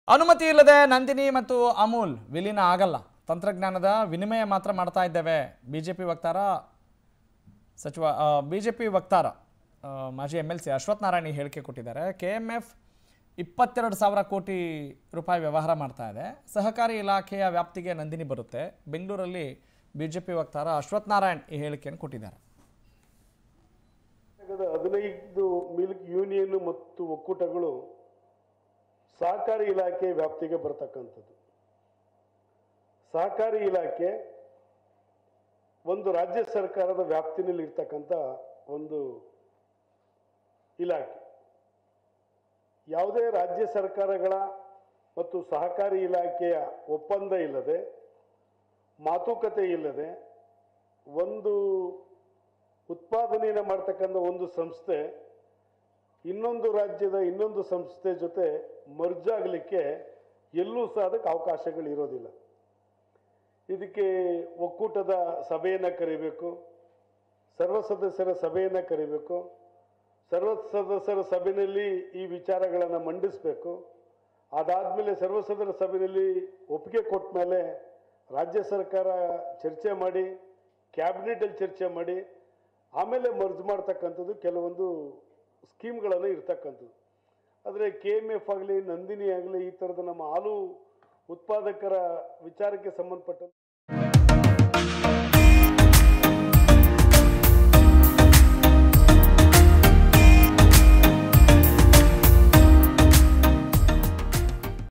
ಅನುಮತಿ ಇಲ್ಲದೆ ನಂದಿನಿ ಮತ್ತು ಅಮೂಲ್ ವಿಲೀನ ಆಗಲ್ಲ ತಂತ್ರಜ್ಞಾನದ ವಿನಿಮಯ ಮಾತ್ರ ಮಾಡ್ತಾ ಇದ್ದೇವೆ ಬಿಜೆಪಿ ವಕ್ತಾರ ಸಚಿವ ಬಿಜೆಪಿ ವಕ್ತಾರ ಆ, ಮಾಜಿ M L C Ashwath Narayan ಈ ಹೇಳಿಕೆ ಕೊಟ್ಟಿದ್ದಾರೆ ಕೆ ಎಮ್ ಎಫ್ ಇಪ್ಪತ್ತೆರಡು ಸಾವಿರ ಕೋಟಿ ರೂಪಾಯಿ ವ್ಯವಹಾರ ಮಾಡ್ತಾ ಇದೆ ಸಹಕಾರಿ ಇಲಾಖೆಯ ವ್ಯಾಪ್ತಿಗೆ ನಂದಿನಿ ಬರುತ್ತೆ ಬೆಂಗಳೂರಲ್ಲಿ ಬಿಜೆಪಿ ವಕ್ತಾರ ಅಶ್ವಥ್ ನಾರಾಯಣ್ ಈ ಹೇಳಿಕೆಯನ್ನು ಕೊಟ್ಟಿದ್ದಾರೆ ಕರ್ನಾಟಕದ ಹದಿನೈದು ಮಿಲ್ಕ್ ಯೂನಿಯನ್ ಮತ್ತು ಒಕ್ಕೂಟಗಳು ಸಹಕಾರಿ ಇಲಾಖೆ ವ್ಯಾಪ್ತಿಗೆ ಬರ್ತಕ್ಕಂಥದ್ದು ಸಹಕಾರಿ ಇಲಾಖೆ ಒಂದು ರಾಜ್ಯ ಸರ್ಕಾರದ ವ್ಯಾಪ್ತಿನಲ್ಲಿ ಇರ್ತಕ್ಕಂಥ ಒಂದು ಇಲಾಖೆ ಯಾವುದೇ ರಾಜ್ಯ ಸರ್ಕಾರಗಳ ಮತ್ತು ಸಹಕಾರಿ ಇಲಾಖೆಯ ಒಪ್ಪಂದ ಇಲ್ಲದೆ ಮಾತುಕತೆ ಇಲ್ಲದೆ ಒಂದು ಉತ್ಪಾದನೆಯನ್ನು ಮಾಡ್ತಕ್ಕಂಥ ಒಂದು ಸಂಸ್ಥೆ ಇನ್ನೊಂದು ರಾಜ್ಯದ ಇನ್ನೊಂದು ಸಂಸ್ಥೆ ಜೊತೆ ಮರ್ಜ್ ಆಗಲಿಕ್ಕೆ ಎಲ್ಲೂ ಸಹ ಅದಕ್ಕೆ ಅವಕಾಶಗಳಿರೋದಿಲ್ಲ ಇದಕ್ಕೆ ಒಕ್ಕೂಟದ ಸಭೆಯನ್ನು ಕರಿಬೇಕು ಸರ್ವ ಸದಸ್ಯರ ಸಭೆಯನ್ನು ಕರಿಬೇಕು ಸರ್ವ ಸದಸ್ಯರ ಸಭೆಯಲ್ಲಿ ಈ ವಿಚಾರಗಳನ್ನು ಮಂಡಿಸಬೇಕು ಅದಾದಮೇಲೆ ಸರ್ವ ಸದಸ್ಯರ ಸಭೆಯಲ್ಲಿ ಒಪ್ಪಿಗೆ ಕೊಟ್ಟ ಮೇಲೆ ರಾಜ್ಯ ಸರ್ಕಾರ ಚರ್ಚೆ ಮಾಡಿ ಕ್ಯಾಬಿನೆಟಲ್ಲಿ ಚರ್ಚೆ ಮಾಡಿ ಆಮೇಲೆ ಮರ್ಜ್ ಮಾಡ್ತಕ್ಕಂಥದ್ದು ಕೆಲವೊಂದು ಸ್ಕೀಮ್ಗಳನ್ನು ಇರ್ತಕ್ಕಂಥದ್ದು ಆದರೆ ಕೆ ಎಮ್ ಎಫ್ ಆಗಲಿ ನಂದಿನಿ ಆಗಲಿ ಈ ಥರದ ನಮ್ಮ ಹಾಲು ಉತ್ಪಾದಕರ ವಿಚಾರಕ್ಕೆ ಸಂಬಂಧಪಟ್ಟಂತೆ